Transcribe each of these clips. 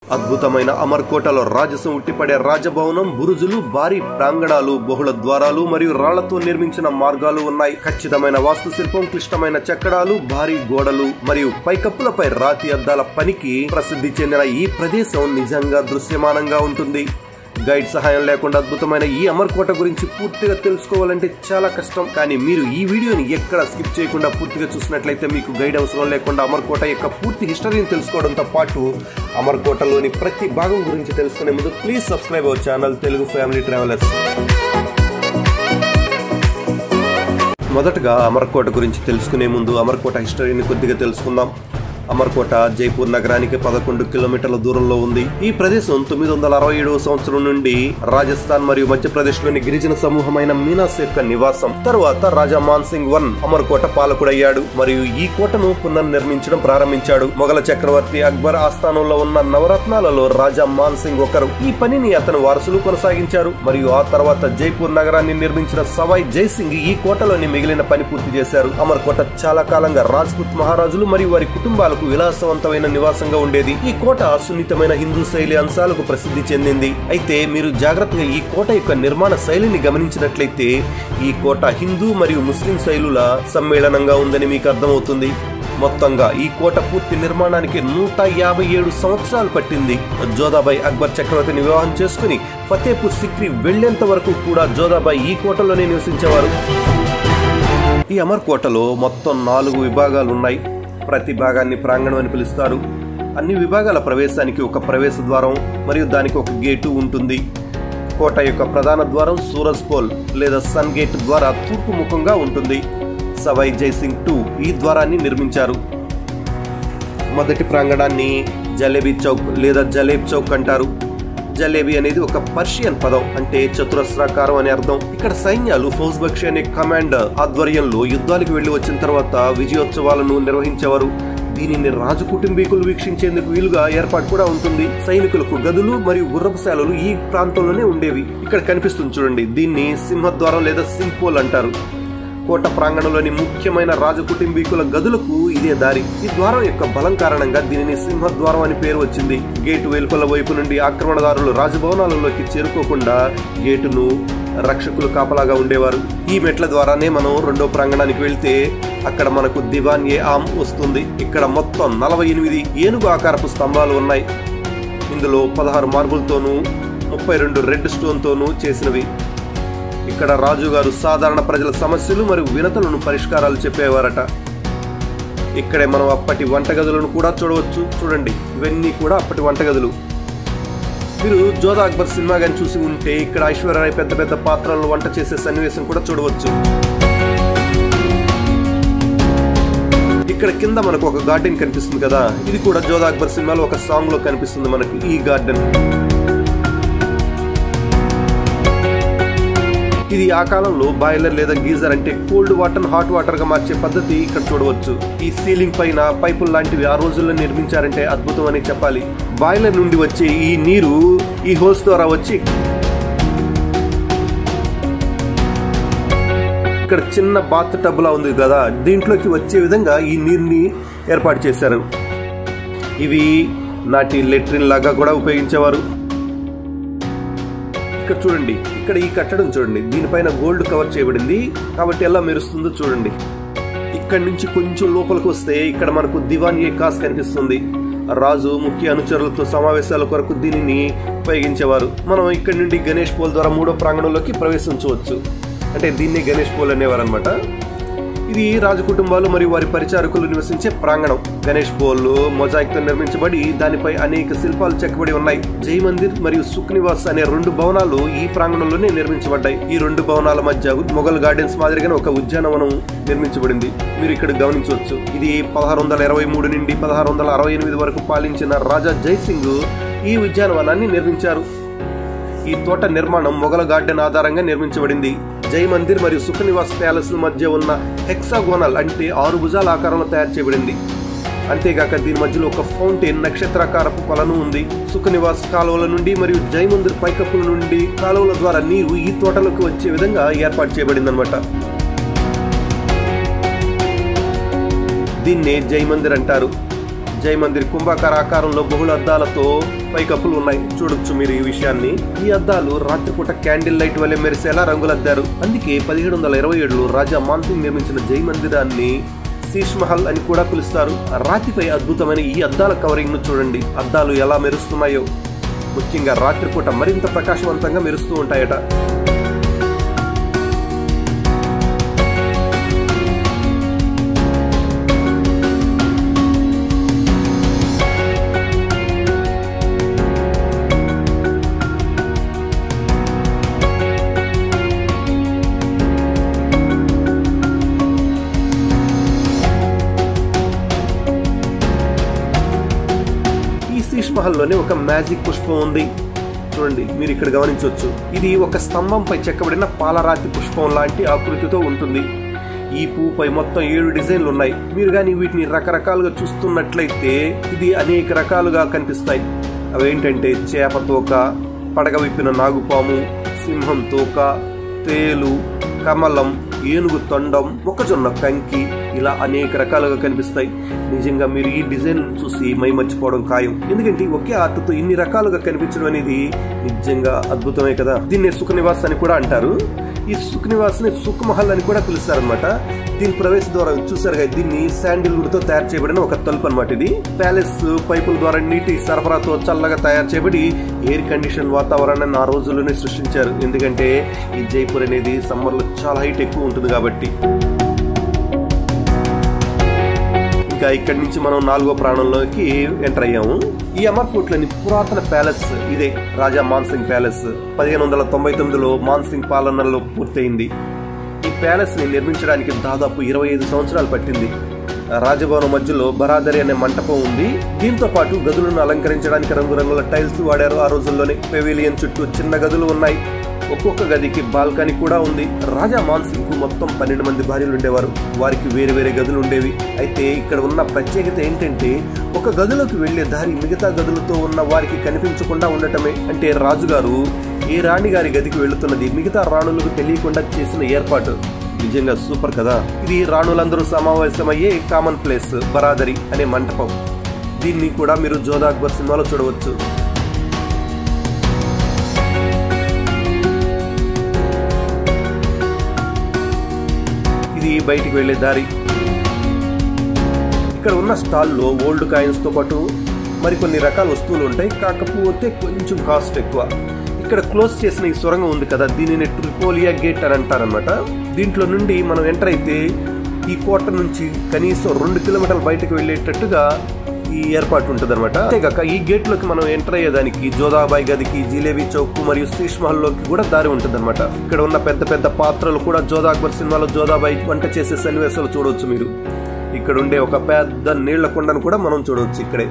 అద్భుతమైన అమర్కోటలో రాజసం ఉట్టిపడే రాజభవనం బురుజులు భారీ ప్రాంగణాలు బహుళ ద్వారాలు మరియు రాళ్లతో నిర్మించిన మార్గాలు ఉన్నాయి ఖచ్చితమైన వాస్తుశిల్పం క్లిష్టమైన చెక్కడాలు భారీ గోడలు మరియు పైకప్పులపై రాతి అద్దాల పనికి ప్రసిద్ధి చెందిన ఈ ప్రదేశం నిజంగా దృశ్యమానంగా ఉంటుంది గైడ్ సహాయం లేకుండా అద్భుతమైన ఈ అమర్కోట గురించి పూర్తిగా తెలుసుకోవాలంటే చాలా కష్టం కానీ మీరు ఈ వీడియోని ఎక్కడ స్కిప్ చేయకుండా పూర్తిగా చూసినట్లయితే మీకు గైడ్ అవసరం లేకుండా అమర్కోట యొక్క పూర్తి హిస్టరీని తెలుసుకోవడంతో పాటు అమర్కోటలోని ప్రతి భాగం గురించి తెలుసుకునే ముందు please subscribe our channel Telugu family travellers మొదటగా అమర్కోట గురించి తెలుసుకునే ముందు అమర్కోట హిస్టరీని కొద్దిగా తెలుసుకుందాం అమర్కోట జైపూర్ నగరానికి పదకొండు కిలోమీటర్ల దూరంలో ఉంది ఈ ప్రదేశం తొమ్మిది వందల అరవై ఏడవ సంవత్సరం నుండి రాజస్థాన్ మరియు మధ్యప్రదేశ్ లోని గిరిజన సమూహమైన మీనాస్ యొక్క నివాసం తరువాత రాజా మాన్ సింగ్ వన్ అమర్కోట పాలకుడయ్యాడు మరియు ఈ కోటను పునర్నిర్మించడం ప్రారంభించాడు మొఘల చక్రవర్తి అక్బర్ ఆస్థానంలో ఉన్న నవరత్నాలలో రాజా మాన్ సింగ్ ఒకరు ఈ పనిని అతను వారసులు కొనసాగించారు మరియు ఆ తర్వాత జైపూర్ నగరాన్ని నిర్మించిన సవాయ్ జైసింగ్ ఈ కోటలోని మిగిలిన పని పూర్తి చేశారు అమర్కోట చాలా కాలంగా రాజ్పుత్ మహారాజులు మరియు వారి కుటుంబాలకు విలాసవంతమైన నివాసంగా ఉండేది ఈ కోట సున్నితమైన హిందూ శైలి అంశాలకు ప్రసిద్ధి చెందింది అయితే మీరు జాగ్రత్తగా ఈ కోట యొక్క నిర్మాణ శైలిని గమనించినట్లయితే ఈ కోట హిందూ మరియు ముస్లిం శైలుల సమ్మేళనంగా ఉందని మీకు అర్థమవుతుంది మొత్తంగా ఈ కోట పూర్తి నిర్మాణానికి నూట యాభై ఏడు సంవత్సరాలు పట్టింది జోదాబాయి అక్బర్ చక్రవర్తిని వివాహం చేసుకుని ఫతేపూర్ సిక్రీ వెళ్లేంత వరకు కూడా జోదాబాయి ఈ కోటలోనే నివసించేవారు ఈ అమర్ కోటలో మొత్తం నాలుగు విభాగాలు ఉన్నాయి ప్రతి భాగాన్ని ప్రాంగణం అని పిలుస్తారు అన్ని విభాగాల ప్రవేశానికి ఒక ప్రవేశ ద్వారం మరియు దానికి ఒక గేటు ఉంటుంది కోట యొక్క ప్రధాన ద్వారం సూరజ్ పోల్ లేదా సన్ గేట్ ద్వారా తూర్పు ముఖంగా ఉంటుంది సవై జైసింగ్ టూ ఈ ద్వారాన్ని నిర్మించారు మొదటి ప్రాంగణాన్ని జలేబీ చౌక్ లేదా జలేబ్ చౌక్ అంటారు జలేబీ అనేది ఒక పర్షియన్ పదం అంటే చతురస్రాకారం అని అర్థం ఇక్కడ సైన్యాలు ఫౌజ్ బక్షి అనే కమాండర్ ఆధ్వర్యంలో యుద్ధాలకు వెళ్లి వచ్చిన తర్వాత విజయోత్సవాలను నిర్వహించేవారు దీనిని రాజు కుటుంబీకులు వీక్షించేందుకు వీలుగా ఏర్పాటు కూడా ఉంటుంది సైనికులకు గదులు మరియు గుర్రపుశాలలు ఈ ప్రాంతంలోనే ఉండేవి ఇక్కడ కనిపిస్తుంది చూడండి దీన్ని సింహద్వారం లేదా సింపోల్ అంటారు కోట ప్రాంగణంలోని ముఖ్యమైన రాజు కుటుంబీకుల గదులకు ఇదే దారి ఈ ద్వారం యొక్క బలం కారణంగా దీనిని సింహద్వారం అని పేరు వచ్చింది గేటు వెలుపల వైపు నుండి ఆక్రమణదారులు రాజభవనాలలోకి చేరుకోకుండా గేటును రక్షకులు కాపలాగా ఉండేవారు ఈ మెట్ల ద్వారానే మనం రెండో ప్రాంగణానికి వెళ్తే అక్కడ మనకు దివాన్ ఏ ఆమ్ వస్తుంది ఇక్కడ మొత్తం నలభై ఎనిమిది ఏనుగు ఆకారపు స్తంభాలు ఉన్నాయి ఇందులో పదహారు మార్బుల్తోనూ ముప్పై రెండు రెడ్ స్టోన్తోనూ చేసినవి ఇక్కడ రాజుగారు సాధారణ ప్రజల సమస్యలు మరియు వినతులను పరిష్కారాలు చెప్పేవారట ఇక్కడే మనం అప్పటి వంటగదులను కూడా చూడవచ్చు చూడండి ఇవన్నీ కూడా అప్పటి వంటగదులు మీరు జోధా అక్బర్ సినిమా కానీ చూసి ఉంటే ఇక్కడ ఐశ్వర్యరాయ్ పెద్ద పెద్ద పాత్రలను వంట చేసే సన్నివేశం కూడా చూడవచ్చు ఇక్కడ కింద మనకు ఒక గార్డెన్ కనిపిస్తుంది కదా ఇది కూడా జోధా అక్బర్ సినిమాలో ఒక సాంగ్ లో కనిపిస్తుంది మనకు ఈ గార్డెన్ ఇది ఆ కాలంలో బాయిలర్ లేదా గీజర్ అంటే కోల్డ్ వాటర్ హాట్ వాటర్ గా మార్చే పద్ధతి ఇక్కడ చూడవచ్చు ఈ సీలింగ్ పైన పైపులు లాంటివి ఆ రోజుల్లో నిర్మించారంటే అద్భుతం అని చెప్పాలి బాయిలర్ నుండి వచ్చే ఈ నీరు ఈ హోల్స్ ద్వారా వచ్చి ఇక్కడ చిన్న బాత్ టబ్ లా ఉంది కదా దీంట్లోకి వచ్చే విధంగా ఈ నీరుని ఏర్పాటు చేశారు ఇవి నాటి లెట్రిన్ లాగా కూడా ఉపయోగించేవారు ఇక్కడ చూడండి ఇక్కడ ఈ కట్టడం చూడండి దీనిపైన గోల్డ్ కవర్ చేయబడింది కాబట్టి ఎలా మెరుస్తుందో చూడండి ఇక్కడ నుంచి కొంచెం లోపలికి వస్తే ఇక్కడ మనకు దివాన్ ఏ కాస్ కనిపిస్తుంది రాజు ముఖ్య అనుచరులతో సమావేశాల కొరకు దీనిని ఉపయోగించేవారు మనం ఇక్కడ నుండి గణేష్ పోల్ ద్వారా మూడో ప్రాంగణంలోకి ప్రవేశించవచ్చు అంటే దీన్ని గణేష్ పోల్ అనేవారు అనమాట ఇది రాజు కుటుంబాలు మరియు వారి పరిచారకులు నివసించే ప్రాంగణం గణేష్ పోల్ మొజాయిక్ తో నిర్మించబడి దానిపై అనేక శిల్పాలు చెక్కబడి ఉన్నాయి జై మందిర్ మరియు సుఖ్ నివాస్ అనే రెండు భవనాలు ఈ ప్రాంగణంలోనే నిర్మించబడ్డాయి ఈ రెండు భవనాల మధ్య మొఘల్ గార్డెన్స్ మాదిరిగానే ఒక ఉద్యానవనం నిర్మించబడింది మీరు ఇక్కడ గమనించవచ్చు ఇది పదహారు వందల ఇరవై మూడు నుండి పదహారు వందల అరవై ఎనిమిది వరకు పాలించిన రాజా జైసింగ్ ఈ ఉద్యానవనాన్ని నిర్మించారు ఈ తోట నిర్మాణం మొఘల గార్డెన్ ఆధారంగా నిర్మించబడింది జై మందిర్ మరియు సుఖ నివాస్ ప్యాలెస్ మధ్య ఉన్న హెక్సాగోనల్ అంటే ఆరు భుజాల ఆకారంలో తయారు చేయబడింది అంతేగాక దీని మధ్యలో ఒక ఫౌంటైన్ నక్షత్రాకారపు కొలను ఉంది సుఖ నివాస్ కాలువల నుండి మరియు జై మందిర్ పైకప్పుల నుండి కాలువల ద్వారా నీరు ఈ తోటలకు వచ్చే విధంగా ఏర్పాటు చేయబడింది అనమాట దీన్నే జై మందిర్ అంటారు జై మందిర్ కుంభాకార ఆకారంలో బహుళ అద్దాలతో పైకప్పులు ఉన్నాయి చూడొచ్చు మీరు ఈ విషయాన్ని ఈ అద్దాలు రాత్రిపూట క్యాండిల్ లైట్ వలె మెరిసేలా రంగులద్దారు అందుకే పదిహేడు వందల ఇరవై ఏడులో రాజా మాన్సింగ్ నిర్మించిన జై మందిరాన్ని శీష్ మహల్ అని కూడా పిలుస్తారు రాతిపై అద్భుతమైన ఈ అద్దాల కవరింగ్ ను చూడండి అద్దాలు ఎలా మెరుస్తున్నాయో ముఖ్యంగా రాత్రిపూట మరింత ప్రకాశవంతంగా మెరుస్తూ ఉంటాయట ఈ శీష్ మహల్లోనే ఒక మ్యాజిక్ పుష్పం ఉంది చూడండి మీరు ఇక్కడ గమనించవచ్చు ఇది ఒక స్తంభంపై చెక్కబడిన పాలరాతి పుష్పం లాంటి ఆకృతితో ఉంటుంది ఈ పువ్వుపై మొత్తం ఏడు డిజైన్లు ఉన్నాయి మీరు కానీ వీటిని రకరకాలుగా చూస్తున్నట్లయితే ఇది అనేక రకాలుగా కనిపిస్తాయి అవేంటంటే చేప తోక పడగ విప్పిన నాగుపాము సింహం తోక తేలు కమలం ఏనుగు తొండం మొక్కజొన్న కంకి ఇలా అనేక రకాలుగా కనిపిస్తాయి నిజంగా మీరు ఈ డిజైన్ చూసి మై మర్చిపోవడం ఖాయం ఎందుకంటే ఒకే ఆర్ట్తో ఇన్ని రకాలుగా కనిపించడం అనేది నిజంగా అద్భుతమే కదా దీన్ని సుఖ నివాస్ అని కూడా అంటారు ఈ సుఖ నివాస్ ని సుఖ్ మహల్ అని కూడా పిలుస్తారనమాట దీని ప్రవేశ ద్వారం చూసారుగా దీన్ని శాండిల్వుడ్ తో తయారు చేయబడిన ఒక తలుపు అనమాట ఇది ప్యాలెస్ పైపుల ద్వారా నీటి సరఫరాతో చల్లగా తయారు చేయబడి ఎయిర్ కండిషన్ వాతావరణాన్ని ఆ రోజుల్లోనే సృష్టించారు ఎందుకంటే ఈ జైపూర్ అనేది సమ్మర్ లో చాలా హైట్ ఎక్కువ ఉంటుంది కాబట్టి ఇంకా ఇక్కడి నుంచి మనం నాలుగో ప్రాణంలోకి ఎంటర్ అయ్యాము ఈ అమర్ ఫోర్ట్ లోని పురాతన ప్యాలెస్ ఇదే రాజా మాన్సింగ్ ప్యాలెస్ పదిహేను వందల తొంభై తొమ్మిదిలో మాన్సింగ్ పాలనలో పూర్తయింది ఈ ప్యాలెస్ ని నిర్మించడానికి దాదాపు ఇరవై ఐదు సంవత్సరాలు పట్టింది రాజభవనం మధ్యలో బరాదరి అనే మంటపం ఉంది దీంతో పాటు గదులను అలంకరించడానికి రంగురంగుల టైల్స్ వాడారు ఆ రోజుల్లోనే పెవిలియన్ చుట్టూ చిన్న గదులు ఉన్నాయి ఒక్కొక్క గదికి బాల్కనీ కూడా ఉంది రాజా మాన్సింగ్ కు మొత్తం పన్నెండు మంది భార్యలు ఉండేవారు వారికి వేరే వేరే గదులు ఉండేవి అయితే ఇక్కడ ఉన్న ప్రత్యేకత ఏంటంటే ఒక గదిలోకి వెళ్లే దారి మిగతా గదులతో ఉన్న వారికి కనిపించకుండా ఉండటమే అంటే రాజుగారు ఏ రాణి గారి గదికి వెళుతున్నది మిగతా రాణులకు తెలియకుండా చేసిన ఏర్పాటు నిజంగా సూపర్ కదా ఇది రాణులందరూ సమావేశమయ్యే కామన్ ప్లేస్ బరాదరి అనే మంటపం దీన్ని కూడా మీరు జోధా అక్బర్ సినిమాలో చూడవచ్చు ఇది బయటికి వెళ్లే దారి ఇక్కడ ఉన్న స్టాల్లో ఓల్డ్ కాయిన్స్ తో పాటు మరికొన్ని రకాల వస్తువులు ఉంటాయి కాకపోతే కొంచెం కాస్ట్ ఎక్కువ ఇక్కడ క్లోజ్ చేసిన ఈ సొరంగం ఉంది కదా దీనిని ట్రిపోలియా గేట్ అని అంటారనమాట దీంట్లో నుండి మనం ఎంటర్ అయితే ఈ కోట నుంచి కనీసం రెండు కిలోమీటర్ల బయటకు వెళ్ళేటట్టుగా ఈ ఏర్పాటు ఉంటుంది అనమాట అంతేకాక ఈ గేట్ లోకి మనం ఎంటర్ అయ్యేదానికి జోదాబాయి గదికి జిలేబీ చౌక్ మరియు శీష్ మహల్ లోకి కూడా దారి ఉంటుంది అనమాట ఇక్కడ ఉన్న పెద్ద పెద్ద పాత్రలు కూడా జోధా అక్బర్ సినిమాలో జోదాబాయి వంట చేసే సన్నివేశాలు చూడవచ్చు మీరు ఇక్కడ ఉండే ఒక పెద్ద నీళ్ల కొండను కూడా మనం చూడవచ్చు ఇక్కడే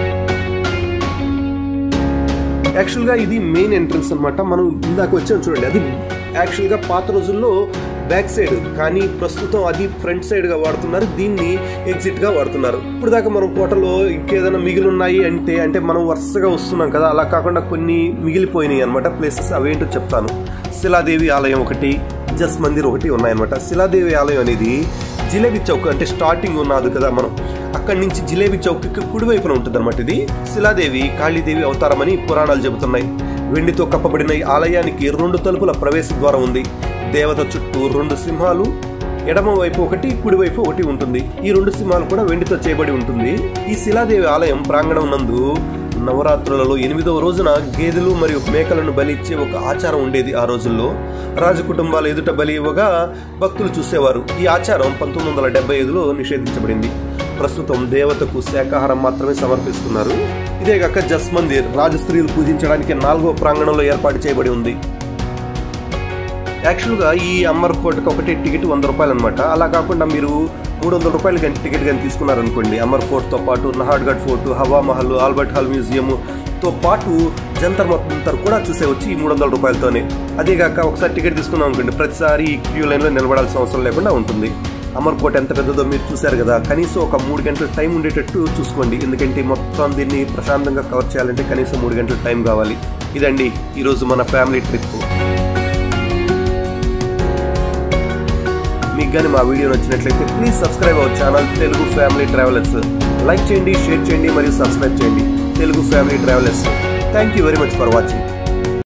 యాక్చువల్ గా ఇది మెయిన్ ఎంట్రన్స్ అన్నమాట మనం ఇందాక వచ్చాం చూడండి అది యాక్చువల్ గా పాత రోజుల్లో బ్యాక్ సైడ్ కానీ ప్రస్తుతం అది ఫ్రంట్ సైడ్ గా వాడుతున్నారు దీన్ని ఎగ్జిట్ గా వాడుతున్నారు ఇప్పుడు దాకా మనం కోటలో ఇంకేదైనా మిగిలి ఉన్నాయి అంటే అంటే మనం వరుసగా వస్తున్నాం కదా అలా కాకుండా కొన్ని మిగిలిపోయినాయి అనమాట ప్లేసెస్ అవేంటో చెప్తాను శిలాదేవి ఆలయం ఒకటి జస్ మందిర్ ఒకటి ఉన్నాయన్నమాట శిలాదేవి ఆలయం అనేది జిలేబీ చౌక్ అంటే స్టార్టింగ్ ఉన్నది కదా మనం అక్కడి నుంచి జిలేబీ చౌక్ కుడివైపున ఉంటుంది అనమాట ఇది శిలాదేవి కాళీదేవి అవతారమని పురాణాలు చెబుతున్నాయి వెండితో కప్పబడిన ఈ ఆలయానికి రెండు తలుపుల ప్రవేశ ద్వారం ఉంది దేవత చుట్టూ రెండు సింహాలు ఎడమ వైపు ఒకటి కుడివైపు ఒకటి ఉంటుంది ఈ రెండు సింహాలు కూడా వెండితో చేయబడి ఉంటుంది ఈ శిలాదేవి ఆలయం ప్రాంగణం నందు నవరాత్రులలో ఎనిమిదవ రోజున గేదెలు మరియు మేకలను బలి ఇచ్చే ఒక ఆచారం ఉండేది ఆ రోజుల్లో రాజకుటుంబాల ఎదుట బలి ఇవ్వగా భక్తులు చూసేవారు ఈ ఆచారం పంతొమ్మిది వందల డెబ్బై ఐదులో నిషేధించబడింది ప్రస్తుతం దేవతకు శాకాహారం మాత్రమే సమర్పిస్తున్నారు ఇదే కాక జస్ మందిర్ రాజ స్త్రీలు పూజించడానికి నాలుగో ప్రాంగణంలో ఏర్పాటు చేయబడి ఉంది యాక్చువల్గా ఈ అమ్మర్ కోటకి ఒకటి టికెట్ వంద రూపాయలు అనమాట అలా కాకుండా మీరు మూడు వందల రూపాయలు కానీ టికెట్ కానీ తీసుకున్నారనుకోండి అమర్ ఫోర్ట్తో పాటు నహాడ్గఢ్ ఫోర్ట్ హవా మహల్ ఆల్బర్ట్ హాల్ మ్యూజియం తో పాటు జంతర్ మంతర్ కూడా చూసేవచ్చు ఈ మూడు వందల రూపాయలతోనే అదేగాక ఒకసారి టికెట్ తీసుకున్నాం అనుకోండి ప్రతిసారి ఈ క్యూ లైన్లో నిలబడాల్సిన అవసరం లేకుండా ఉంటుంది అమర్ కోట ఎంత పెద్దదో మీరు చూశారు కదా కనీసం ఒక మూడు గంటల టైం ఉండేటట్టు చూసుకోండి ఎందుకంటే మొత్తం దీన్ని ప్రశాంతంగా కవర్ చేయాలంటే కనీసం మూడు గంటల టైం కావాలి ఇదండి ఈరోజు మన ఫ్యామిలీ ట్రిప్ మీకు కానీ మా వీడియో నచ్చినట్లయితే please subscribe our channel Telugu family travellers like చేయండి షేర్ చేయండి మరియు సబ్స్క్రైబ్ చేయండి Telugu family travellers thank you very much for watching